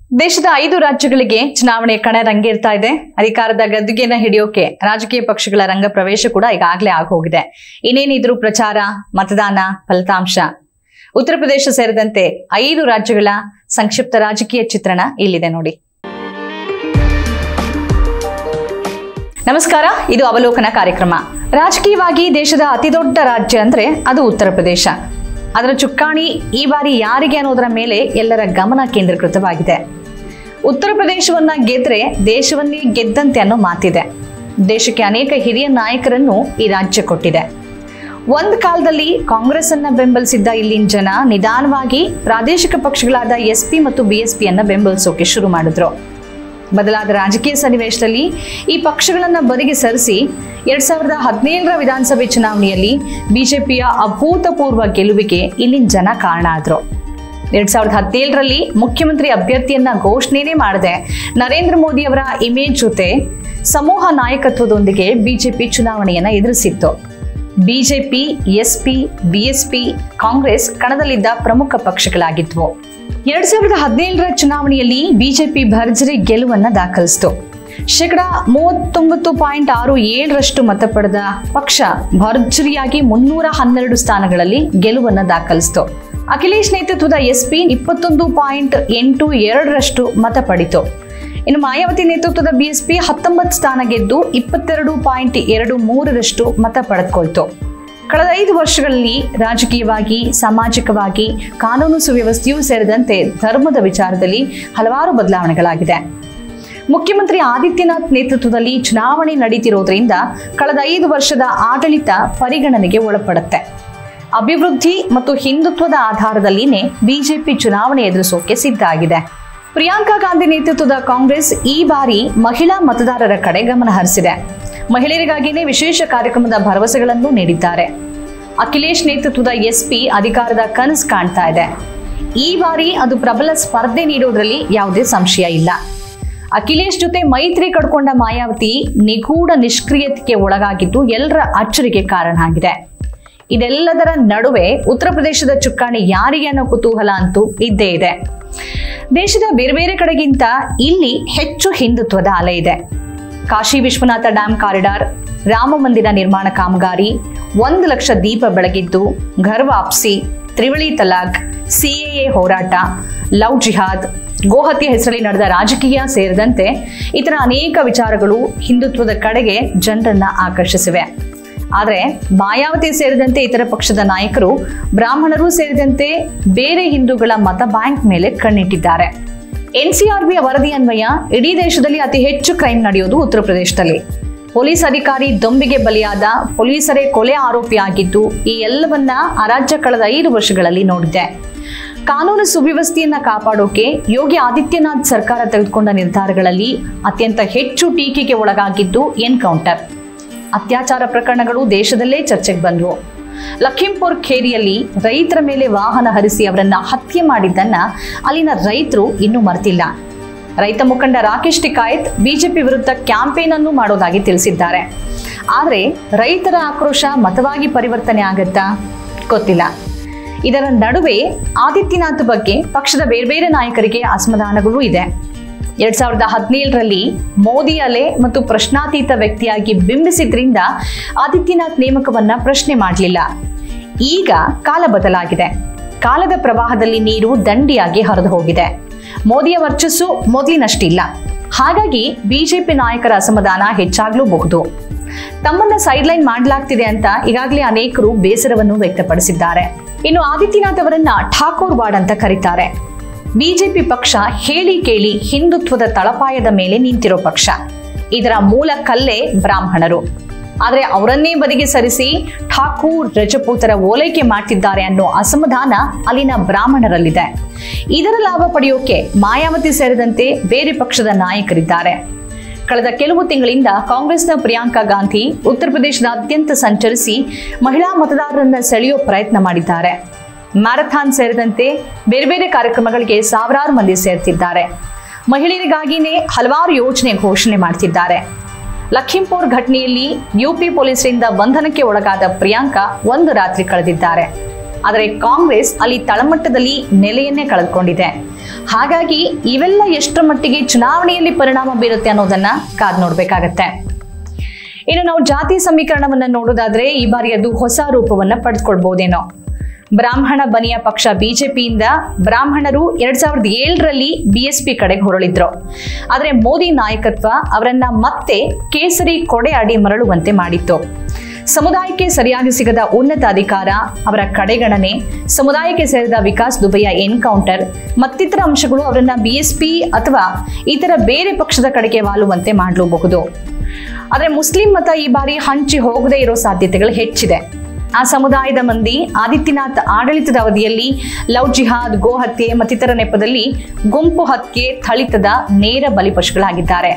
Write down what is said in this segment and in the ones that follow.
ದೇಶದ ಐದು ರಾಜ್ಯಗಳಿಗೆ ಚುನಾವಣೆ ಕಣ ರಂಗೇರ್ತಾ ಇದೆ ಅಧಿಕಾರದ ಗದ್ದುಗೆನ ಹಿಡಿಯೋಕೆ ರಾಜಕೀಯ ಪಕ್ಷಗಳ ರಂಗ ಪ್ರವೇಶ ಕೂಡ ಈಗಾಗಲೇ ಆಗೋಗಿದೆ ಇನ್ನೇನಿದ್ರು ಪ್ರಚಾರ ಮತದಾನ ಫಲಿತಾಂಶ ಉತ್ತರ ಪ್ರದೇಶ ಸೇರಿದಂತೆ ಐದು ರಾಜ್ಯಗಳ ಸಂಕ್ಷಿಪ್ತ ರಾಜಕೀಯ ಚಿತ್ರಣ ಇಲ್ಲಿದೆ ನೋಡಿ ನಮಸ್ಕಾರ ಇದು ಅವಲೋಕನ ಕಾರ್ಯಕ್ರಮ ರಾಜಕೀಯವಾಗಿ ದೇಶದ ಅತಿದೊಡ್ಡ ರಾಜ್ಯ ಅಂದ್ರೆ ಅದು ಉತ್ತರ ಪ್ರದೇಶ ಅದರ ಚುಕ್ಕಾಣಿ ಈ ಬಾರಿ ಯಾರಿಗೆ ಅನ್ನೋದರ ಮೇಲೆ ಎಲ್ಲರ ಗಮನ ಕೇಂದ್ರೀಕೃತವಾಗಿದೆ ಉತ್ತರ ಪ್ರದೇಶವನ್ನ ಗೆದ್ರೆ ದೇಶವನ್ನೇ ಗೆದ್ದಂತೆ ಅನ್ನೋ ಮಾತಿದೆ ದೇಶಕ್ಕೆ ಅನೇಕ ಹಿರಿಯ ನಾಯಕರನ್ನು ಈ ರಾಜ್ಯ ಕೊಟ್ಟಿದೆ ಒಂದು ಕಾಲದಲ್ಲಿ ಕಾಂಗ್ರೆಸ್ ಅನ್ನ ಬೆಂಬಲಿಸಿದ್ದ ಇಲ್ಲಿನ ಜನ ನಿಧಾನವಾಗಿ ಪ್ರಾದೇಶಿಕ ಪಕ್ಷಗಳಾದ ಎಸ್ ಪಿ ಮತ್ತು ಬಿ ಎಸ್ ಪಿಯನ್ನ ಬೆಂಬಲಿಸೋಕೆ ಶುರು ಮಾಡಿದ್ರು ಬದಲಾದ ರಾಜಕೀಯ ಸನ್ನಿವೇಶದಲ್ಲಿ ಈ ಪಕ್ಷಗಳನ್ನ ಬದಿಗೆ ಸರಿಸಿ ಎರಡ್ ಸಾವಿರದ ಹದಿನೇಳರ ವಿಧಾನಸಭೆ ಚುನಾವಣೆಯಲ್ಲಿ ಬಿಜೆಪಿಯ ಅಭೂತಪೂರ್ವ ಗೆಲುವಿಗೆ ಇಲ್ಲಿನ ಜನ ಕಾರಣ ಆದ್ರು ಎರಡ್ ಸಾವಿರದ ಹದಿನೇಳರಲ್ಲಿ ಮುಖ್ಯಮಂತ್ರಿ ಅಭ್ಯರ್ಥಿಯನ್ನ ಘೋಷಣೆನೇ ಮಾಡದೆ ನರೇಂದ್ರ ಮೋದಿ ಅವರ ಇಮೇಜ್ ಜೊತೆ ಸಮೂಹ ನಾಯಕತ್ವದೊಂದಿಗೆ ಬಿಜೆಪಿ ಚುನಾವಣೆಯನ್ನ ಎದುರಿಸಿತ್ತು ಬಿಜೆಪಿ ಎಸ್ಪಿ ಬಿಎಸ್ಪಿ ಕಾಂಗ್ರೆಸ್ ಕಣದಲ್ಲಿದ್ದ ಪ್ರಮುಖ ಪಕ್ಷಗಳಾಗಿದ್ವು ಎರಡ್ ಸಾವಿರದ ಹದಿನೇಳರ ಚುನಾವಣೆಯಲ್ಲಿ ಬಿಜೆಪಿ ಭರ್ಜರಿ ಗೆಲುವನ್ನ ದಾಖಲಿಸಿತು ಶೇಕಡ ಮೂವತ್ತೊಂಬತ್ತು ಪಾಯಿಂಟ್ ಆರು ಏಳರಷ್ಟು ಮತ ಪಡೆದ ಪಕ್ಷ ಭರ್ಜರಿಯಾಗಿ ಮುನ್ನೂರ ಹನ್ನೆರಡು ಸ್ಥಾನಗಳಲ್ಲಿ ಗೆಲುವನ್ನ ದಾಖಲಿಸಿತು ಅಖಿಲೇಶ್ ನೇತೃತ್ವದ ಎಸ್ಪಿ ಇಪ್ಪತ್ತೊಂದು ಪಾಯಿಂಟ್ ಎಂಟು ಎರಡರಷ್ಟು ಮತ ಪಡಿತು ಇನ್ನು ಮಾಯಾವತಿ ನೇತೃತ್ವದ ಬಿಎಸ್ಪಿ ಹತ್ತೊಂಬತ್ತು ಸ್ಥಾನ ಗೆದ್ದು ಇಪ್ಪತ್ತೆರಡು ಪಾಯಿಂಟ್ ಎರಡು ಮೂರರಷ್ಟು ಮತ ಪಡೆದುಕೊಳ್ತು ಕಳೆದ ಐದು ವರ್ಷಗಳಲ್ಲಿ ರಾಜಕೀಯವಾಗಿ ಸಾಮಾಜಿಕವಾಗಿ ಕಾನೂನು ಸುವ್ಯವಸ್ಥೆಯೂ ಸೇರಿದಂತೆ ಧರ್ಮದ ವಿಚಾರದಲ್ಲಿ ಹಲವಾರು ಬದಲಾವಣೆಗಳಾಗಿದೆ ಮುಖ್ಯಮಂತ್ರಿ ಆದಿತ್ಯನಾಥ್ ನೇತೃತ್ವದಲ್ಲಿ ಚುನಾವಣೆ ನಡೀತಿರೋದ್ರಿಂದ ಕಳೆದ ಐದು ವರ್ಷದ ಆಡಳಿತ ಪರಿಗಣನೆಗೆ ಒಳಪಡುತ್ತೆ ಅಭಿವೃದ್ಧಿ ಮತ್ತು ಹಿಂದುತ್ವದ ಆಧಾರದಲ್ಲಿನೇ ಬಿಜೆಪಿ ಚುನಾವಣೆ ಎದುರಿಸೋಕೆ ಸಿದ್ಧ ಆಗಿದೆ ಪ್ರಿಯಾಂಕಾ ಗಾಂಧಿ ನೇತೃತ್ವದ ಕಾಂಗ್ರೆಸ್ ಈ ಬಾರಿ ಮಹಿಳಾ ಮತದಾರರ ಕಡೆ ಗಮನ ಹರಿಸಿದೆ ಮಹಿಳೆಯರಿಗಾಗಿಯೇ ವಿಶೇಷ ಕಾರ್ಯಕ್ರಮದ ಭರವಸೆಗಳನ್ನು ನೀಡಿದ್ದಾರೆ ಅಖಿಲೇಶ್ ನೇತೃತ್ವದ ಎಸ್ಪಿ ಅಧಿಕಾರದ ಕನಸು ಕಾಣ್ತಾ ಇದೆ ಈ ಬಾರಿ ಅದು ಪ್ರಬಲ ಸ್ಪರ್ಧೆ ನೀಡೋದ್ರಲ್ಲಿ ಯಾವುದೇ ಸಂಶಯ ಇಲ್ಲ ಅಖಿಲೇಶ್ ಜೊತೆ ಮೈತ್ರಿ ಕಡ್ಕೊಂಡ ಮಾಯಾವತಿ ನಿಗೂಢ ನಿಷ್ಕ್ರಿಯತೆಗೆ ಒಳಗಾಗಿದ್ದು ಎಲ್ಲರ ಅಚ್ಚರಿಗೆ ಕಾರಣ ಆಗಿದೆ ಇದೆಲ್ಲದರ ನಡುವೆ ಉತ್ತರ ಪ್ರದೇಶದ ಚುಕ್ಕಾಣಿ ಯಾರಿಗೆ ಅನ್ನೋ ಕುತೂಹಲ ಅಂತೂ ಇದ್ದೇ ಇದೆ ದೇಶದ ಬೇರೆ ಬೇರೆ ಕಡೆಗಿಂತ ಇಲ್ಲಿ ಹೆಚ್ಚು ಹಿಂದುತ್ವದ ಅಲೆ ಇದೆ ಕಾಶಿ ವಿಶ್ವನಾಥ ಡ್ಯಾಂ ಕಾರಿಡಾರ್ ರಾಮ ಮಂದಿರ ನಿರ್ಮಾಣ ಕಾಮಗಾರಿ ಒಂದು ಲಕ್ಷ ದೀಪ ಬೆಳಗಿದ್ದು ಘರ್ ವಾಪ್ಸಿ ತ್ರಿವಳಿ ತಲಾಕ್ ಸಿಎಎ ಹೋರಾಟ ಲವ್ ಜಿಹಾದ್ ಗೋಹತ್ಯೆ ಹೆಸರಲ್ಲಿ ನಡೆದ ರಾಜಕೀಯ ಸೇರಿದಂತೆ ಇತರ ಅನೇಕ ವಿಚಾರಗಳು ಹಿಂದುತ್ವದ ಕಡೆಗೆ ಜನರನ್ನ ಆಕರ್ಷಿಸಿವೆ ಆದರೆ ಮಾಯಾವತಿ ಸೇರಿದಂತೆ ಇತರ ಪಕ್ಷದ ನಾಯಕರು ಬ್ರಾಹ್ಮಣರು ಸೇರಿದಂತೆ ಬೇರೆ ಹಿಂದೂಗಳ ಮತ ಬ್ಯಾಂಕ್ ಮೇಲೆ ಕಣ್ಣಿಟ್ಟಿದ್ದಾರೆ ಎನ್ಸಿಆರ್ಬಿ ವರದಿ ಅನ್ವಯ ಇಡೀ ದೇಶದಲ್ಲಿ ಅತಿ ಹೆಚ್ಚು ಕ್ರೈಮ್ ನಡೆಯೋದು ಉತ್ತರ ಪ್ರದೇಶದಲ್ಲಿ ಪೊಲೀಸ್ ಅಧಿಕಾರಿ ದೊಂಬಿಗೆ ಬಲಿಯಾದ ಪೊಲೀಸರೇ ಕೊಲೆ ಆರೋಪಿಯಾಗಿದ್ದು ಈ ಎಲ್ಲವನ್ನ ಆ ರಾಜ್ಯ ಕಳೆದ ಐದು ವರ್ಷಗಳಲ್ಲಿ ನೋಡಿದೆ ಕಾನೂನು ಸುವ್ಯವಸ್ಥೆಯನ್ನ ಕಾಪಾಡೋಕೆ ಯೋಗಿ ಆದಿತ್ಯನಾಥ್ ಸರ್ಕಾರ ತೆಗೆದುಕೊಂಡ ನಿರ್ಧಾರಗಳಲ್ಲಿ ಅತ್ಯಂತ ಹೆಚ್ಚು ಟೀಕೆಗೆ ಒಳಗಾಗಿದ್ದು ಎನ್ಕೌಂಟರ್ ಅತ್ಯಾಚಾರ ಪ್ರಕರಣಗಳು ದೇಶದಲ್ಲೇ ಚರ್ಚೆಗೆ ಬಂದವು ಲಖೀಂಪುರ್ ಖೇರಿಯಲ್ಲಿ ರೈತರ ಮೇಲೆ ವಾಹನ ಹರಿಸಿ ಅವರನ್ನ ಹತ್ಯೆ ಮಾಡಿದ್ದನ್ನ ಅಲ್ಲಿನ ರೈತರು ಇನ್ನೂ ಮರೆತಿಲ್ಲ ರೈತ ಮುಖಂಡ ರಾಕೇಶ್ ಟಿಕಾಯತ್ ಬಿಜೆಪಿ ವಿರುದ್ಧ ಕ್ಯಾಂಪೇನ್ ಅನ್ನು ಮಾಡೋದಾಗಿ ತಿಳಿಸಿದ್ದಾರೆ ಆದರೆ ರೈತರ ಆಕ್ರೋಶ ಮತವಾಗಿ ಪರಿವರ್ತನೆ ಆಗತ್ತಾ ಗೊತ್ತಿಲ್ಲ ಇದರ ನಡುವೆ ಆದಿತ್ಯನಾಥ್ ಬಗ್ಗೆ ಪಕ್ಷದ ಬೇರೆ ಬೇರೆ ನಾಯಕರಿಗೆ ಅಸಮಾಧಾನಗಳೂ ಇದೆ ಎರಡ್ ಸಾವಿರದ ಹದಿನೇಳರಲ್ಲಿ ಮೋದಿ ಅಲೆ ಮತ್ತು ಪ್ರಶ್ನಾತೀತ ವ್ಯಕ್ತಿಯಾಗಿ ಬಿಂಬಿಸಿದ್ರಿಂದ ಆದಿತ್ಯನಾಥ್ ನೇಮಕವನ್ನ ಪ್ರಶ್ನೆ ಮಾಡಲಿಲ್ಲ ಈಗ ಕಾಲ ಬದಲಾಗಿದೆ ಕಾಲದ ಪ್ರವಾಹದಲ್ಲಿ ನೀರು ದಂಡಿಯಾಗಿ ಹರಿದು ಹೋಗಿದೆ ಮೋದಿಯ ವರ್ಚಸ್ಸು ಮೊದಲಿನಷ್ಟಿಲ್ಲ ಹಾಗಾಗಿ ಬಿಜೆಪಿ ನಾಯಕರ ಅಸಮಾಧಾನ ಹೆಚ್ಚಾಗಲೂಬಹುದು ತಮ್ಮನ್ನ ಸೈಡ್ಲೈನ್ ಮಾಡಲಾಗ್ತಿದೆ ಅಂತ ಈಗಾಗಲೇ ಅನೇಕರು ಬೇಸರವನ್ನು ವ್ಯಕ್ತಪಡಿಸಿದ್ದಾರೆ ಇನ್ನು ಆದಿತ್ಯನಾಥ್ ಅವರನ್ನ ಠಾಕೂರ್ ವಾರ್ಡ್ ಅಂತ ಕರೀತಾರೆ ಬಿಜೆಪಿ ಪಕ್ಷ ಹೇಳಿ ಕೇಳಿ ಹಿಂದುತ್ವದ ತಳಪಾಯದ ಮೇಲೆ ನಿಂತಿರೋ ಪಕ್ಷ ಇದರ ಮೂಲ ಕಲ್ಲೇ ಬ್ರಾಹ್ಮಣರು ಆದರೆ ಅವರನ್ನೇ ಬದಿಗೆ ಸರಿಸಿ ಠಾಕೂರ್ ರಜಪೂತರ ಓಲೈಕೆ ಮಾಡ್ತಿದ್ದಾರೆ ಅನ್ನೋ ಅಸಮಾಧಾನ ಅಲ್ಲಿನ ಬ್ರಾಹ್ಮಣರಲ್ಲಿದೆ ಇದರ ಲಾಭ ಪಡೆಯೋಕೆ ಮಾಯಾವತಿ ಸೇರಿದಂತೆ ಬೇರೆ ಪಕ್ಷದ ನಾಯಕರಿದ್ದಾರೆ ಕಳೆದ ಕೆಲವು ತಿಂಗಳಿಂದ ಕಾಂಗ್ರೆಸ್ನ ಪ್ರಿಯಾಂಕಾ ಗಾಂಧಿ ಉತ್ತರ ಪ್ರದೇಶದಾದ್ಯಂತ ಸಂಚರಿಸಿ ಮಹಿಳಾ ಮತದಾರರನ್ನ ಸೆಳೆಯೋ ಪ್ರಯತ್ನ ಮಾಡಿದ್ದಾರೆ ಮ್ಯಾರಥಾನ್ ಸೇರಿದಂತೆ ಬೇರೆ ಬೇರೆ ಕಾರ್ಯಕ್ರಮಗಳಿಗೆ ಸಾವಿರಾರು ಮಂದಿ ಸೇರ್ತಿದ್ದಾರೆ ಮಹಿಳೆಯರಿಗಾಗಿಯೇ ಹಲವಾರು ಯೋಜನೆ ಘೋಷಣೆ ಮಾಡ್ತಿದ್ದಾರೆ ಲಖೀಂಪುರ್ ಘಟನೆಯಲ್ಲಿ ಯುಪಿ ಪೊಲೀಸರಿಂದ ಬಂಧನಕ್ಕೆ ಒಳಗಾದ ಪ್ರಿಯಾಂಕಾ ಒಂದು ರಾತ್ರಿ ಕಳೆದಿದ್ದಾರೆ ಆದರೆ ಕಾಂಗ್ರೆಸ್ ಅಲ್ಲಿ ತಳಮಟ್ಟದಲ್ಲಿ ನೆಲೆಯನ್ನೇ ಕಳೆದುಕೊಂಡಿದೆ ಹಾಗಾಗಿ ಇವೆಲ್ಲ ಎಷ್ಟರ ಮಟ್ಟಿಗೆ ಚುನಾವಣೆಯಲ್ಲಿ ಪರಿಣಾಮ ಬೀರುತ್ತೆ ಅನ್ನೋದನ್ನ ಕಾದ್ ನೋಡ್ಬೇಕಾಗತ್ತೆ ಇನ್ನು ನಾವು ಜಾತಿ ಸಮೀಕರಣವನ್ನ ನೋಡೋದಾದ್ರೆ ಈ ಬಾರಿ ಅದು ಹೊಸ ರೂಪವನ್ನ ಪಡೆದುಕೊಳ್ಬಹುದೇನೋ ಬ್ರಾಹ್ಮಣ ಬನಿಯ ಪಕ್ಷ ಬಿಜೆಪಿಯಿಂದ ಬ್ರಾಹ್ಮಣರು ಎರಡ್ ಸಾವಿರದ ಏಳರಲ್ಲಿ ಬಿಎಸ್ಪಿ ಕಡೆಗೆ ಹೊರಳಿದ್ರು ಆದ್ರೆ ಮೋದಿ ನಾಯಕತ್ವ ಅವರನ್ನ ಮತ್ತೆ ಕೇಸರಿ ಕೊಡೆ ಅಡಿ ಮರಳುವಂತೆ ಮಾಡಿತ್ತು ಸಮುದಾಯಕ್ಕೆ ಸರಿಯಾಗಿ ಸಿಗದ ಉನ್ನತ ಅಧಿಕಾರ ಅವರ ಕಡೆಗಣನೆ ಸಮುದಾಯಕ್ಕೆ ಸೇರಿದ ವಿಕಾಸ್ ದುಬೆಯ ಎನ್ಕೌಂಟರ್ ಮತ್ತಿತರ ಅಂಶಗಳು ಅವರನ್ನ ಬಿಎಸ್ಪಿ ಅಥವಾ ಇತರ ಬೇರೆ ಪಕ್ಷದ ಕಡೆಗೆ ವಾಲುವಂತೆ ಮಾಡಲೂಬಹುದು ಆದ್ರೆ ಮುಸ್ಲಿಂ ಮತ ಈ ಬಾರಿ ಹಂಚಿ ಹೋಗದೇ ಇರೋ ಸಾಧ್ಯತೆಗಳು ಹೆಚ್ಚಿದೆ ಆ ಸಮುದಾಯದ ಮಂದಿ ಆದಿತ್ಯನಾಥ್ ಆಡಳಿತದ ಅವಧಿಯಲ್ಲಿ ಲವ್ ಜಿಹಾದ್ ಗೋ ಹತ್ಯೆ ಮತ್ತಿತರ ನೆಪದಲ್ಲಿ ಗುಂಪು ಹತ್ಯೆ ಥಳಿತದ ನೇರ ಬಲಿಪಶುಗಳಾಗಿದ್ದಾರೆ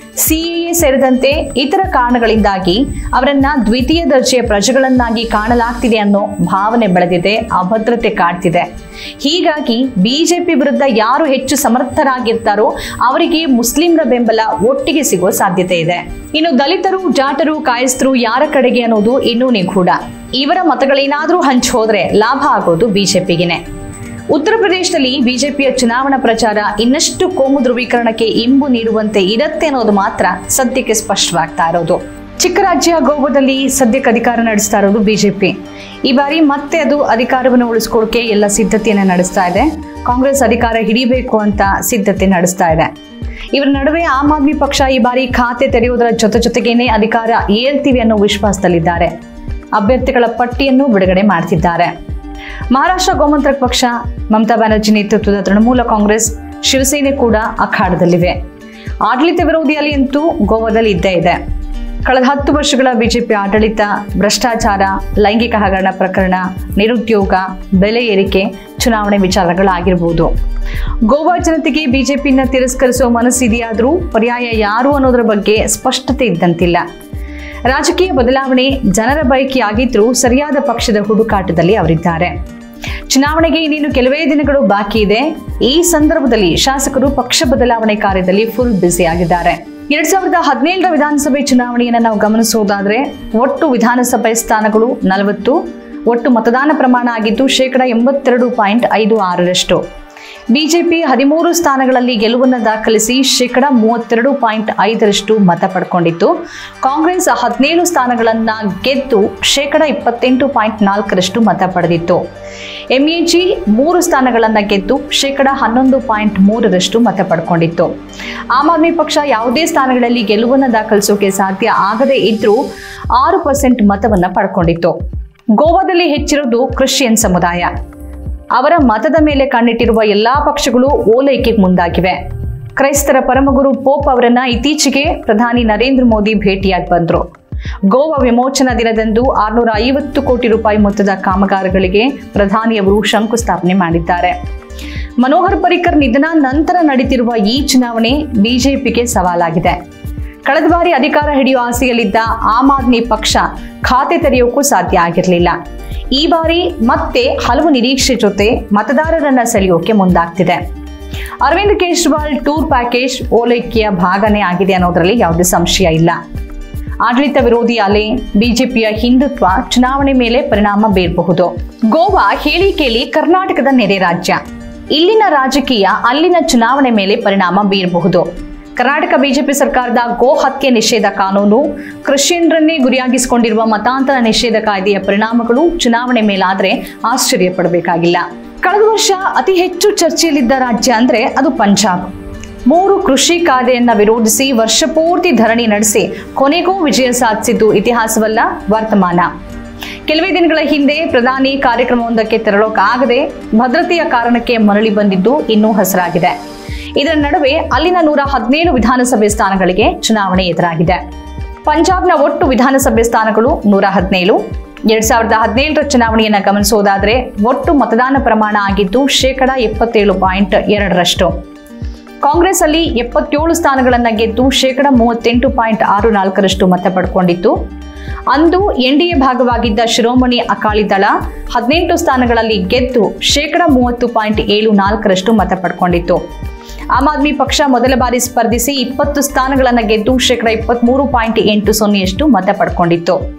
ಸಿಎಎ ಸೇರಿದಂತೆ ಇತರ ಕಾರಣಗಳಿಂದಾಗಿ ಅವರನ್ನ ದ್ವಿತೀಯ ದರ್ಜೆಯ ಪ್ರಜೆಗಳನ್ನಾಗಿ ಕಾಣಲಾಗ್ತಿದೆ ಅನ್ನೋ ಭಾವನೆ ಬೆಳೆದಿದೆ ಅಭದ್ರತೆ ಕಾಡ್ತಿದೆ ಹೀಗಾಗಿ ಬಿಜೆಪಿ ವಿರುದ್ಧ ಯಾರು ಹೆಚ್ಚು ಸಮರ್ಥರಾಗಿರ್ತಾರೋ ಅವರಿಗೆ ಮುಸ್ಲಿಂರ ಬೆಂಬಲ ಒಟ್ಟಿಗೆ ಸಿಗೋ ಸಾಧ್ಯತೆ ಇದೆ ಇನ್ನು ದಲಿತರು ಜಾಟರು ಕಾಯಸ್ಥರು ಯಾರ ಕಡೆಗೆ ಅನ್ನೋದು ಇನ್ನೂ ನಿಗೂಢ ಇವರ ಮತಗಳೇನಾದ್ರೂ ಹಂಚ್ ಹೋದ್ರೆ ಲಾಭ ಆಗೋದು ಬಿಜೆಪಿಗೆನೆ ಉತ್ತರ ಪ್ರದೇಶದಲ್ಲಿ ಬಿಜೆಪಿಯ ಚುನಾವಣಾ ಪ್ರಚಾರ ಇನ್ನಷ್ಟು ಕೋಮು ಧ್ರುವೀಕರಣಕ್ಕೆ ಇಂಬು ನೀಡುವಂತೆ ಇರುತ್ತೆ ಅನ್ನೋದು ಮಾತ್ರ ಸದ್ಯಕ್ಕೆ ಸ್ಪಷ್ಟವಾಗ್ತಾ ಇರೋದು ಚಿಕ್ಕ ರಾಜ್ಯ ಗೋವಾದಲ್ಲಿ ಸದ್ಯಕ್ಕೆ ಅಧಿಕಾರ ನಡೆಸ್ತಾ ಇರೋದು ಬಿಜೆಪಿ ಈ ಬಾರಿ ಮತ್ತೆ ಅದು ಅಧಿಕಾರವನ್ನು ಉಳಿಸ್ಕೊಳ್ಳೋಕೆ ಎಲ್ಲ ಸಿದ್ಧತೆಯನ್ನು ನಡೆಸ್ತಾ ಇದೆ ಕಾಂಗ್ರೆಸ್ ಅಧಿಕಾರ ಹಿಡಿಬೇಕು ಅಂತ ಸಿದ್ಧತೆ ನಡೆಸ್ತಾ ಇದೆ ಇವರ ನಡುವೆ ಆಮ್ ಆದ್ಮಿ ಪಕ್ಷ ಈ ಬಾರಿ ಖಾತೆ ತೆರೆಯುವುದರ ಜೊತೆ ಜೊತೆಗೇನೆ ಅಧಿಕಾರ ಏಳ್ತೀವಿ ಅನ್ನೋ ವಿಶ್ವಾಸದಲ್ಲಿದ್ದಾರೆ ಅಭ್ಯರ್ಥಿಗಳ ಪಟ್ಟಿಯನ್ನು ಬಿಡುಗಡೆ ಮಾಡ್ತಿದ್ದಾರೆ ಮಹಾರಾಷ್ಟ್ರ ಗೋಮಂತಕ ಪಕ್ಷ ಮಮತಾ ಬ್ಯಾನರ್ಜಿ ನೇತೃತ್ವದ ತೃಣಮೂಲ ಕಾಂಗ್ರೆಸ್ ಶಿವಸೇನೆ ಕೂಡ ಅಖಾಡದಲ್ಲಿವೆ ಆಡಳಿತ ವಿರೋಧಿ ಅಲೆ ಅಂತೂ ಗೋವಾದಲ್ಲಿ ಇದ್ದೇ ಇದೆ ಕಳೆದ ಹತ್ತು ವರ್ಷಗಳ ಬಿಜೆಪಿ ಆಡಳಿತ ಭ್ರಷ್ಟಾಚಾರ ಲೈಂಗಿಕ ಹಗರಣ ಪ್ರಕರಣ ನಿರುದ್ಯೋಗ ಬೆಲೆ ಏರಿಕೆ ಚುನಾವಣೆ ವಿಚಾರಗಳಾಗಿರ್ಬೋದು ಗೋವಾ ಜನತೆಗೆ ಬಿಜೆಪಿನ ತಿರಸ್ಕರಿಸುವ ಮನಸ್ಸಿದೆಯಾದರೂ ಪರ್ಯಾಯ ಯಾರು ಅನ್ನೋದರ ಬಗ್ಗೆ ಸ್ಪಷ್ಟತೆ ಇದ್ದಂತಿಲ್ಲ ರಾಜಕೀಯ ಬದಲಾವಣೆ ಜನರ ಬಯಕೆಯಾಗಿದ್ರೂ ಸರಿಯಾದ ಪಕ್ಷದ ಹುಡುಕಾಟದಲ್ಲಿ ಅವರಿದ್ದಾರೆ ಚುನಾವಣೆಗೆ ಇನ್ನೇನು ಕೆಲವೇ ದಿನಗಳು ಬಾಕಿ ಇದೆ ಈ ಸಂದರ್ಭದಲ್ಲಿ ಶಾಸಕರು ಪಕ್ಷ ಬದಲಾವಣೆ ಕಾರ್ಯದಲ್ಲಿ ಫುಲ್ ಬ್ಯುಸಿ ಆಗಿದ್ದಾರೆ ಎರಡ್ ಸಾವಿರದ ಹದಿನೇಳರ ವಿಧಾನಸಭೆ ಚುನಾವಣೆಯನ್ನು ನಾವು ಗಮನಿಸುವುದಾದ್ರೆ ಒಟ್ಟು ವಿಧಾನಸಭೆ ಸ್ಥಾನಗಳು ನಲವತ್ತು ಒಟ್ಟು ಮತದಾನ ಪ್ರಮಾಣ ಆಗಿದ್ದು ಶೇಕಡ ಎಂಬತ್ತೆರಡು ಪಾಯಿಂಟ್ ಐದು ಆರರಷ್ಟು ಬಿಜೆಪಿ ಹದಿಮೂರು ಸ್ಥಾನಗಳಲ್ಲಿ ಗೆಲುವನ್ನು ದಾಖಲಿಸಿ ಶೇಕಡ ಮೂವತ್ತೆರಡು ಪಾಯಿಂಟ್ ಐದರಷ್ಟು ಮತ ಪಡ್ಕೊಂಡಿತ್ತು ಕಾಂಗ್ರೆಸ್ ಹದಿನೇಳು ಸ್ಥಾನಗಳನ್ನು ಗೆದ್ದು ಶೇಕಡ ಇಪ್ಪತ್ತೆಂಟು ಪಾಯಿಂಟ್ ನಾಲ್ಕರಷ್ಟು ಮತ ಪಡೆದಿತ್ತು ಎಂಎಜಿ ಮೂರು ಸ್ಥಾನಗಳನ್ನು ಗೆದ್ದು ಶೇಕಡ ಹನ್ನೊಂದು ಪಾಯಿಂಟ್ ಮೂರರಷ್ಟು ಮತ ಪಡ್ಕೊಂಡಿತ್ತು ಆಮ್ ಆದ್ಮಿ ಪಕ್ಷ ಯಾವುದೇ ಸ್ಥಾನಗಳಲ್ಲಿ ಗೆಲುವನ್ನು ದಾಖಲಿಸೋಕೆ ಸಾಧ್ಯ ಆಗದೇ ಇದ್ರೂ ಆರು ಪರ್ಸೆಂಟ್ ಮತವನ್ನು ಪಡ್ಕೊಂಡಿತ್ತು ಗೋವಾದಲ್ಲಿ ಹೆಚ್ಚಿರೋದು ಕ್ರಿಶ್ಚಿಯನ್ ಸಮುದಾಯ ಅವರ ಮತದ ಮೇಲೆ ಕಣ್ಣಿಟ್ಟಿರುವ ಎಲ್ಲಾ ಪಕ್ಷಗಳು ಓಲೈಕೆಗೆ ಮುಂದಾಗಿವೆ ಕ್ರೈಸ್ತರ ಪರಮಗುರು ಪೋಪ್ ಅವರನ್ನ ಇತ್ತೀಚೆಗೆ ಪ್ರಧಾನಿ ನರೇಂದ್ರ ಮೋದಿ ಭೇಟಿಯಾಗಿ ಬಂದ್ರು ಗೋವಾ ವಿಮೋಚನಾ ದಿನದಂದು ಆರ್ನೂರ ಐವತ್ತು ಕೋಟಿ ರೂಪಾಯಿ ಮೊತ್ತದ ಕಾಮಗಾರಿಗಳಿಗೆ ಪ್ರಧಾನಿಯವರು ಶಂಕುಸ್ಥಾಪನೆ ಮಾಡಿದ್ದಾರೆ ಮನೋಹರ್ ಪರಿಕರ್ ನಿಧನ ನಂತರ ನಡೀತಿರುವ ಈ ಚುನಾವಣೆ ಬಿಜೆಪಿಗೆ ಸವಾಲಾಗಿದೆ ಕಳೆದ ಬಾರಿ ಅಧಿಕಾರ ಹಿಡಿಯುವ ಆಸೆಯಲ್ಲಿದ್ದ ಆಮ್ ಆದ್ಮಿ ಪಕ್ಷ ಖಾತೆ ತೆರೆಯೋಕ್ಕೂ ಸಾಧ್ಯ ಆಗಿರಲಿಲ್ಲ ಈ ಬಾರಿ ಮತ್ತೆ ಹಲವು ನಿರೀಕ್ಷೆ ಜೊತೆ ಮತದಾರರನ್ನ ಸೆಳೆಯೋಕೆ ಮುಂದಾಗ್ತಿದೆ ಅರವಿಂದ್ ಕೇಜ್ರಿವಾಲ್ ಟೂರ್ ಪ್ಯಾಕೇಜ್ ಓಲೈಕೆಯ ಭಾಗನೇ ಆಗಿದೆ ಅನ್ನೋದರಲ್ಲಿ ಯಾವುದೇ ಸಂಶಯ ಇಲ್ಲ ಆಡಳಿತ ವಿರೋಧಿ ಅಲೆ ಬಿಜೆಪಿಯ ಹಿಂದುತ್ವ ಚುನಾವಣೆ ಮೇಲೆ ಪರಿಣಾಮ ಬೀರಬಹುದು ಗೋವಾ ಹೇಳಿ ಕೇಳಿ ಕರ್ನಾಟಕದ ನೆರೆ ರಾಜ್ಯ ಇಲ್ಲಿನ ರಾಜಕೀಯ ಅಲ್ಲಿನ ಚುನಾವಣೆ ಮೇಲೆ ಪರಿಣಾಮ ಬೀರಬಹುದು ಕರ್ನಾಟಕ ಬಿಜೆಪಿ ಸರ್ಕಾರದ ಗೋ ಹತ್ಯೆ ನಿಷೇಧ ಕಾನೂನು ಕ್ರಿಶ್ಚಿಯನ್ರನ್ನೇ ಗುರಿಯಾಗಿಸಿಕೊಂಡಿರುವ ಮತಾಂತರ ನಿಷೇಧ ಕಾಯ್ದೆಯ ಪರಿಣಾಮಗಳು ಚುನಾವಣೆ ಮೇಲಾದ್ರೆ ಆಶ್ಚರ್ಯ ಪಡಬೇಕಾಗಿಲ್ಲ ಕಳೆದ ವರ್ಷ ಅತಿ ಹೆಚ್ಚು ಚರ್ಚೆಯಲ್ಲಿದ್ದ ರಾಜ್ಯ ಅಂದ್ರೆ ಅದು ಪಂಜಾಬ್ ಮೂರು ಕೃಷಿ ಕಾಯ್ದೆಯನ್ನ ವಿರೋಧಿಸಿ ವರ್ಷಪೂರ್ತಿ ಧರಣಿ ನಡೆಸಿ ಕೊನೆಗೂ ವಿಜಯ ಸಾಧಿಸಿದ್ದು ಇತಿಹಾಸವಲ್ಲ ವರ್ತಮಾನ ಕೆಲವೇ ದಿನಗಳ ಹಿಂದೆ ಪ್ರಧಾನಿ ಕಾರ್ಯಕ್ರಮವೊಂದಕ್ಕೆ ತೆರಳೋಕಾಗದೆ ಭದ್ರತೆಯ ಕಾರಣಕ್ಕೆ ಮರಳಿ ಬಂದಿದ್ದು ಇನ್ನೂ ಹಸರಾಗಿದೆ ಇದರ ನಡುವೆ ಅಲ್ಲಿನ ನೂರ ಹದಿನೇಳು ವಿಧಾನಸಭೆ ಸ್ಥಾನಗಳಿಗೆ ಚುನಾವಣೆ ಎದುರಾಗಿದೆ ಪಂಜಾಬ್ನ ಒಟ್ಟು ವಿಧಾನಸಭೆ ಸ್ಥಾನಗಳು ನೂರ ಹದಿನೇಳು ಎರಡ್ ಸಾವಿರದ ಹದಿನೇಳರ ಚುನಾವಣೆಯನ್ನು ಗಮನಿಸುವುದಾದರೆ ಒಟ್ಟು ಮತದಾನ ಪ್ರಮಾಣ ಆಗಿದ್ದು ಶೇಕಡ ಎಪ್ಪತ್ತೇಳು ಪಾಯಿಂಟ್ ಎರಡರಷ್ಟು ಕಾಂಗ್ರೆಸ್ ಅಲ್ಲಿ ಎಪ್ಪತ್ತೇಳು ಸ್ಥಾನಗಳನ್ನು ಗೆದ್ದು ಶೇಕಡ ಮೂವತ್ತೆಂಟು ಪಾಯಿಂಟ್ ಆರು ನಾಲ್ಕರಷ್ಟು ಮತ ಪಡ್ಕೊಂಡಿತ್ತು ಅಂದು ಎನ್ಡಿಎ ಭಾಗವಾಗಿದ್ದ ಶಿರೋಮಣಿ ಅಕಾಲಿ ದಳ ಹದಿನೆಂಟು ಸ್ಥಾನಗಳಲ್ಲಿ ಗೆದ್ದು ಶೇಕಡ ಮೂವತ್ತು ಪಾಯಿಂಟ್ ಏಳು ನಾಲ್ಕರಷ್ಟು ಮತ ಪಡ್ಕೊಂಡಿತ್ತು ಆಮ್ ಆದ್ಮಿ ಪಕ್ಷ ಮೊದಲ ಬಾರಿ ಸ್ಪರ್ಧಿಸಿ ಇಪ್ಪತ್ತು ಸ್ಥಾನಗಳನ್ನು ಗೆದ್ದು ಶೇಕಡ ಇಪ್ಪತ್ಮೂರು ಪಾಯಿಂಟ್ ಎಂಟು ಸೊನ್ನೆಯಷ್ಟು ಮತ ಪಡ್ಕೊಂಡಿತ್ತು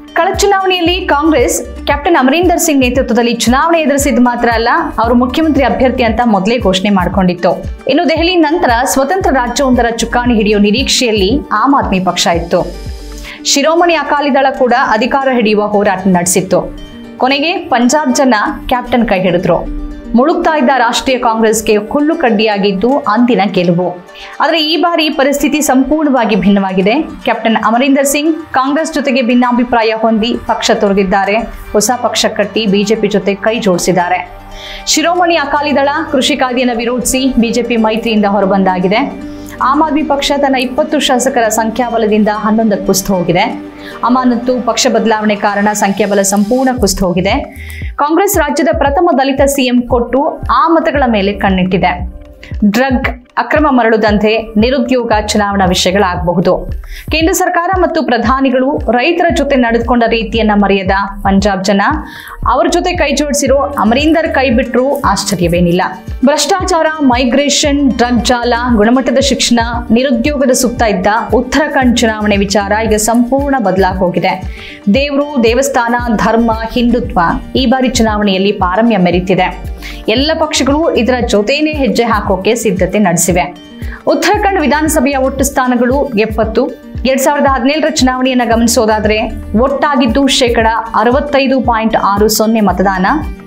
ಕಳೆದ ಚುನಾವಣೆಯಲ್ಲಿ ಕಾಂಗ್ರೆಸ್ ಕ್ಯಾಪ್ಟನ್ ಅಮರೀಂದರ್ ಸಿಂಗ್ ನೇತೃತ್ವದಲ್ಲಿ ಚುನಾವಣೆ ಎದುರಿಸಿದ ಮಾತ್ರ ಅಲ್ಲ ಅವರು ಮುಖ್ಯಮಂತ್ರಿ ಅಭ್ಯರ್ಥಿ ಅಂತ ಮೊದಲೇ ಘೋಷಣೆ ಮಾಡಿಕೊಂಡಿತ್ತು ಇನ್ನು ದೆಹಲಿ ನಂತರ ಸ್ವತಂತ್ರ ರಾಜ್ಯವೊಂದರ ಚುಕ್ಕಾಣಿ ಹಿಡಿಯುವ ನಿರೀಕ್ಷೆಯಲ್ಲಿ ಆಮ್ ಆದ್ಮಿ ಪಕ್ಷ ಇತ್ತು ಶಿರೋಮಣಿ ಅಕಾಲಿ ದಳ ಕೂಡ ಅಧಿಕಾರ ಹಿಡಿಯುವ ಹೋರಾಟ ನಡೆಸಿತ್ತು ಕೊನೆಗೆ ಪಂಜಾಬ್ ಜನ ಕ್ಯಾಪ್ಟನ್ ಕೈ ಹಿಡಿದ್ರು ಮುಳುಗ್ತಾ ಇದ್ದ ರಾಷ್ಟ್ರೀಯ ಕಾಂಗ್ರೆಸ್ಗೆ ಹುಲ್ಲು ಕಡ್ಡಿಯಾಗಿದ್ದು ಅಂದಿನ ಗೆಲುವು ಆದರೆ ಈ ಬಾರಿ ಪರಿಸ್ಥಿತಿ ಸಂಪೂರ್ಣವಾಗಿ ಭಿನ್ನವಾಗಿದೆ ಕ್ಯಾಪ್ಟನ್ ಅಮರೀಂದರ್ ಸಿಂಗ್ ಕಾಂಗ್ರೆಸ್ ಜೊತೆಗೆ ಭಿನ್ನಾಭಿಪ್ರಾಯ ಹೊಂದಿ ಪಕ್ಷ ತೊರೆದಿದ್ದಾರೆ ಹೊಸ ಪಕ್ಷ ಕಟ್ಟಿ ಬಿಜೆಪಿ ಜೊತೆ ಕೈ ಜೋಡಿಸಿದ್ದಾರೆ ಶಿರೋಮಣಿ ಅಕಾಲಿ ದಳ ಕೃಷಿ ಕಾಯ್ದೆಯನ್ನು ವಿರೋಧಿಸಿ ಬಿಜೆಪಿ ಮೈತ್ರಿಯಿಂದ ಹೊರಬಂದಾಗಿದೆ ಆಮ್ ಆದ್ಮಿ ಪಕ್ಷ ತನ್ನ ಇಪ್ಪತ್ತು ಶಾಸಕರ ಸಂಖ್ಯಾಬಲದಿಂದ ಹನ್ನೊಂದಕ್ಕೆ ಕುಸಿದು ಹೋಗಿದೆ ಅಮಾನತ್ತು ಪಕ್ಷ ಬದಲಾವಣೆ ಕಾರಣ ಸಂಖ್ಯಾಬಲ ಸಂಪೂರ್ಣ ಕುಸಿದು ಹೋಗಿದೆ ಕಾಂಗ್ರೆಸ್ ರಾಜ್ಯದ ಪ್ರಥಮ ದಲಿತ ಸಿಎಂ ಕೊಟ್ಟು ಆ ಮತಗಳ ಮೇಲೆ ಕಣ್ಣಿಟ್ಟಿದೆ ಡ್ರಗ್ ಅಕ್ರಮ ಮರಳುದಂತೆ ನಿರುದ್ಯೋಗ ಚುನಾವಣಾ ವಿಷಯಗಳಾಗಬಹುದು ಕೇಂದ್ರ ಸರ್ಕಾರ ಮತ್ತು ಪ್ರಧಾನಿಗಳು ರೈತರ ಜೊತೆ ನಡೆದುಕೊಂಡ ರೀತಿಯನ್ನ ಮರೆಯದ ಪಂಜಾಬ್ ಜನ ಅವರ ಜೊತೆ ಕೈ ಜೋಡಿಸಿರೋ ಅಮರೀಂದರ್ ಕೈ ಬಿಟ್ಟರು ಆಶ್ಚರ್ಯವೇನಿಲ್ಲ ಭ್ರಷ್ಟಾಚಾರ ಮೈಗ್ರೇಷನ್ ಡ್ರಗ್ ಜಾಲ ಗುಣಮಟ್ಟದ ಶಿಕ್ಷಣ ನಿರುದ್ಯೋಗದ ಸುತ್ತ ಇದ್ದ ಉತ್ತರಾಖಂಡ್ ಚುನಾವಣೆ ವಿಚಾರ ಈಗ ಸಂಪೂರ್ಣ ಬದಲಾಗಿ ಹೋಗಿದೆ ದೇವರು ದೇವಸ್ಥಾನ ಧರ್ಮ ಹಿಂದುತ್ವ ಈ ಬಾರಿ ಚುನಾವಣೆಯಲ್ಲಿ ಪಾರಮ್ಯ ಮೆರೀತಿದೆ ಎಲ್ಲ ಪಕ್ಷಗಳು ಇದರ ಜೊತೆನೇ ಹೆಜ್ಜೆ ಹಾಕೋಕೆ ಸಿದ್ಧತೆ ನಡೆಸಿವೆ ಉತ್ತರಾಖಂಡ್ ವಿಧಾನಸಭೆಯ ಒಟ್ಟು ಸ್ಥಾನಗಳು ಎಪ್ಪತ್ತು ಎರಡ್ ಸಾವಿರದ ಹದಿನೇಳರ ಚುನಾವಣೆಯನ್ನ ಗಮನಿಸೋದಾದ್ರೆ ಒಟ್ಟಾಗಿದ್ದು ಶೇಕಡ ಅರವತ್ತೈದು ಪಾಯಿಂಟ್ ಆರು ಸೊನ್ನೆ ಮತದಾನ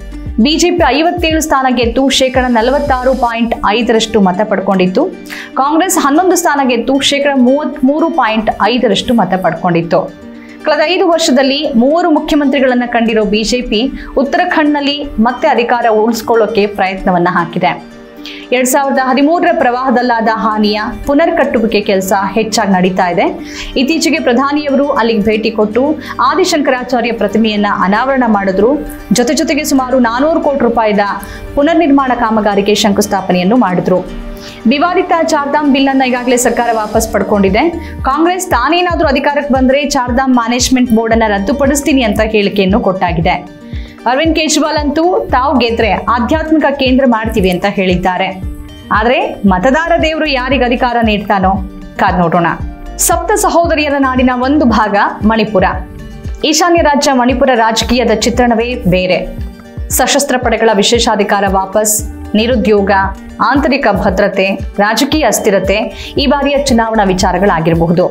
ಬಿಜೆಪಿ ಐವತ್ತೇಳು ಸ್ಥಾನ ಗೆದ್ದು ಶೇಕಡ ನಲವತ್ತಾರು ಪಾಯಿಂಟ್ ಐದರಷ್ಟು ಮತ ಪಡ್ಕೊಂಡಿತ್ತು ಕಾಂಗ್ರೆಸ್ ಹನ್ನೊಂದು ಸ್ಥಾನ ಗೆದ್ದು ಶೇಕಡ ಮೂವತ್ಮೂರು ಪಾಯಿಂಟ್ ಐದರಷ್ಟು ಮತ ಪಡ್ಕೊಂಡಿತ್ತು ಕಳೆದ ಐದು ವರ್ಷದಲ್ಲಿ ಮೂವರು ಮುಖ್ಯಮಂತ್ರಿಗಳನ್ನ ಕಂಡಿರೋ ಬಿಜೆಪಿ ಉತ್ತರಾಖಂಡ್ನಲ್ಲಿ ಮತ್ತೆ ಅಧಿಕಾರ ಉಳಿಸ್ಕೊಳ್ಳೋಕೆ ಪ್ರಯತ್ನವನ್ನ ಹಾಕಿದೆ ಎರಡ್ ಸಾವಿರದ ಹದಿಮೂರರ ಪ್ರವಾಹದಲ್ಲಾದ ಹಾನಿಯ ಪುನರ್ ಕಟ್ಟುವಿಕೆ ಕೆಲಸ ಹೆಚ್ಚಾಗಿ ನಡೀತಾ ಇದೆ ಇತ್ತೀಚೆಗೆ ಪ್ರಧಾನಿಯವರು ಅಲ್ಲಿಗೆ ಭೇಟಿ ಕೊಟ್ಟು ಆದಿಶಂಕರಾಚಾರ್ಯ ಪ್ರತಿಮೆಯನ್ನ ಅನಾವರಣ ಮಾಡಿದ್ರು ಜೊತೆ ಜೊತೆಗೆ ಸುಮಾರು ನಾನೂರು ಕೋಟಿ ರೂಪಾಯಿದ ಪುನರ್ ನಿರ್ಮಾಣ ಕಾಮಗಾರಿಗೆ ಶಂಕುಸ್ಥಾಪನೆಯನ್ನು ಮಾಡಿದ್ರು ವಿವಾದಿತ ಚಾರ್ಧಾಮ್ ಬಿಲ್ ಅನ್ನ ಈಗಾಗಲೇ ಸರ್ಕಾರ ವಾಪಸ್ ಪಡ್ಕೊಂಡಿದೆ ಕಾಂಗ್ರೆಸ್ ತಾನೇನಾದ್ರೂ ಅಧಿಕಾರಕ್ಕೆ ಬಂದ್ರೆ ಚಾರ್ಧಾಮ್ ಮ್ಯಾನೇಜ್ಮೆಂಟ್ ಬೋರ್ಡ್ ಅನ್ನ ರದ್ದುಪಡಿಸ್ತೀನಿ ಅಂತ ಹೇಳಿಕೆಯನ್ನು ಕೊಟ್ಟಾಗಿದೆ ಅರವಿಂದ್ ಕೇಜ್ರಿವಾಲ್ ಅಂತೂ ತಾವು ಗೆದ್ರೆ ಆಧ್ಯಾತ್ಮಿಕ ಕೇಂದ್ರ ಮಾಡ್ತೀವಿ ಅಂತ ಹೇಳಿದ್ದಾರೆ ಆದ್ರೆ ಮತದಾರ ದೇವರು ಯಾರಿಗೆ ಅಧಿಕಾರ ನೀಡ್ತಾನೋ ಕಾದ್ ನೋಡೋಣ ಸಪ್ತ ಸಹೋದರಿಯರ ನಾಡಿನ ಒಂದು ಭಾಗ ಮಣಿಪುರ ಈಶಾನ್ಯ ರಾಜ್ಯ ಮಣಿಪುರ ರಾಜಕೀಯದ ಚಿತ್ರಣವೇ ಬೇರೆ ಸಶಸ್ತ್ರ ಪಡೆಗಳ ವಿಶೇಷಾಧಿಕಾರ ವಾಪಸ್ ನಿರುದ್ಯೋಗ ಆಂತರಿಕ ಭದ್ರತೆ ರಾಜಕೀಯ ಅಸ್ಥಿರತೆ ಈ ಬಾರಿಯ ಚುನಾವಣಾ ವಿಚಾರಗಳಾಗಿರಬಹುದು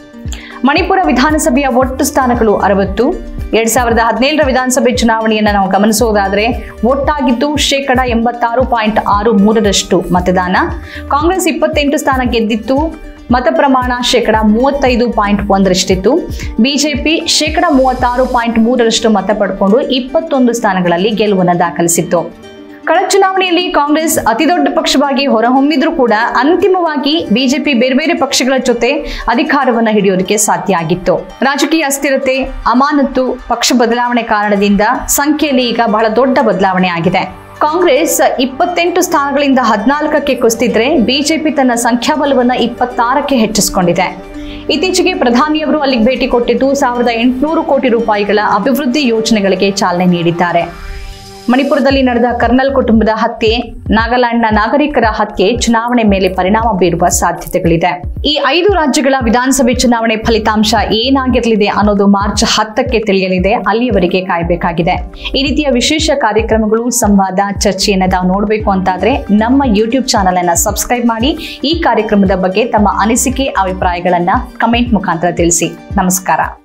ಮಣಿಪುರ ವಿಧಾನಸಭೆಯ ಒಟ್ಟು ಸ್ಥಾನಗಳು ಅರವತ್ತು ಎರಡ್ ಸಾವಿರದ ಹದಿನೇಳರ ವಿಧಾನಸಭೆ ಚುನಾವಣೆಯನ್ನು ನಾವು ಗಮನಿಸೋದಾದ್ರೆ ಒಟ್ಟಾಗಿದ್ದು ಶೇಕಡ ಎಂಬತ್ತಾರು ಪಾಯಿಂಟ್ ಆರು ಮೂರರಷ್ಟು ಮತದಾನ ಕಾಂಗ್ರೆಸ್ ಇಪ್ಪತ್ತೆಂಟು ಸ್ಥಾನ ಗೆದ್ದಿತ್ತು ಮತ ಪ್ರಮಾಣ ಶೇಕಡ ಮೂವತ್ತೈದು ಪಾಯಿಂಟ್ ಒಂದರಷ್ಟಿತ್ತು ಬಿಜೆಪಿ ಶೇಕಡ ಮೂವತ್ತಾರು ಪಾಯಿಂಟ್ ಮೂರರಷ್ಟು ಮತ ಪಡ್ಕೊಂಡು ಇಪ್ಪತ್ತೊಂದು ಸ್ಥಾನಗಳಲ್ಲಿ ಗೆಲುವನ್ನು ದಾಖಲಿಸಿತ್ತು ಕಳೆದ ಚುನಾವಣೆಯಲ್ಲಿ ಕಾಂಗ್ರೆಸ್ ಅತಿದೊಡ್ಡ ಪಕ್ಷವಾಗಿ ಹೊರಹೊಮ್ಮಿದ್ರೂ ಕೂಡ ಅಂತಿಮವಾಗಿ ಬಿಜೆಪಿ ಬೇರೆ ಬೇರೆ ಪಕ್ಷಗಳ ಜೊತೆ ಅಧಿಕಾರವನ್ನು ಹಿಡಿಯೋದಕ್ಕೆ ಸಾಧ್ಯ ಆಗಿತ್ತು ರಾಜಕೀಯ ಅಸ್ಥಿರತೆ ಅಮಾನತ್ತು ಪಕ್ಷ ಬದಲಾವಣೆ ಕಾರಣದಿಂದ ಸಂಖ್ಯೆಯಲ್ಲಿ ಈಗ ಬಹಳ ದೊಡ್ಡ ಬದಲಾವಣೆ ಆಗಿದೆ ಕಾಂಗ್ರೆಸ್ ಇಪ್ಪತ್ತೆಂಟು ಸ್ಥಾನಗಳಿಂದ ಹದಿನಾಲ್ಕಕ್ಕೆ ಕುಸಿದಿದ್ರೆ ಬಿಜೆಪಿ ತನ್ನ ಸಂಖ್ಯಾಬಲವನ್ನ ಇಪ್ಪತ್ತಾರಕ್ಕೆ ಹೆಚ್ಚಿಸಿಕೊಂಡಿದೆ ಇತ್ತೀಚೆಗೆ ಪ್ರಧಾನಿಯವರು ಅಲ್ಲಿಗೆ ಭೇಟಿ ಕೊಟ್ಟಿದ್ದು ಸಾವಿರದ ಎಂಟುನೂರು ಕೋಟಿ ರೂಪಾಯಿಗಳ ಅಭಿವೃದ್ಧಿ ಯೋಜನೆಗಳಿಗೆ ಚಾಲನೆ ನೀಡಿದ್ದಾರೆ ಮಣಿಪುರದಲ್ಲಿ ನಡೆದ ಕರ್ನಲ್ ಕುಟುಂಬದ ಹತ್ಯೆ ನಾಗಾಲ್ಯಾಂಡ್ನ ನಾಗರಿಕರ ಹತ್ಯೆ ಚುನಾವಣೆ ಮೇಲೆ ಪರಿಣಾಮ ಬೀರುವ ಸಾಧ್ಯತೆಗಳಿದೆ ಈ ಐದು ರಾಜ್ಯಗಳ ವಿಧಾನಸಭೆ ಚುನಾವಣೆ ಫಲಿತಾಂಶ ಏನಾಗಿರಲಿದೆ ಅನ್ನೋದು ಮಾರ್ಚ್ ಹತ್ತಕ್ಕೆ ತಿಳಿಯಲಿದೆ ಅಲ್ಲಿಯವರೆಗೆ ಕಾಯಬೇಕಾಗಿದೆ ಈ ರೀತಿಯ ವಿಶೇಷ ಕಾರ್ಯಕ್ರಮಗಳು ಸಂವಾದ ಚರ್ಚೆಯನ್ನ ತಾವು ನೋಡಬೇಕು ಅಂತಾದ್ರೆ ನಮ್ಮ ಯೂಟ್ಯೂಬ್ ಚಾನಲ್ ಅನ್ನ ಸಬ್ಸ್ಕ್ರೈಬ್ ಮಾಡಿ ಈ ಕಾರ್ಯಕ್ರಮದ ಬಗ್ಗೆ ತಮ್ಮ ಅನಿಸಿಕೆ ಅಭಿಪ್ರಾಯಗಳನ್ನ ಕಮೆಂಟ್ ಮುಖಾಂತರ ತಿಳಿಸಿ ನಮಸ್ಕಾರ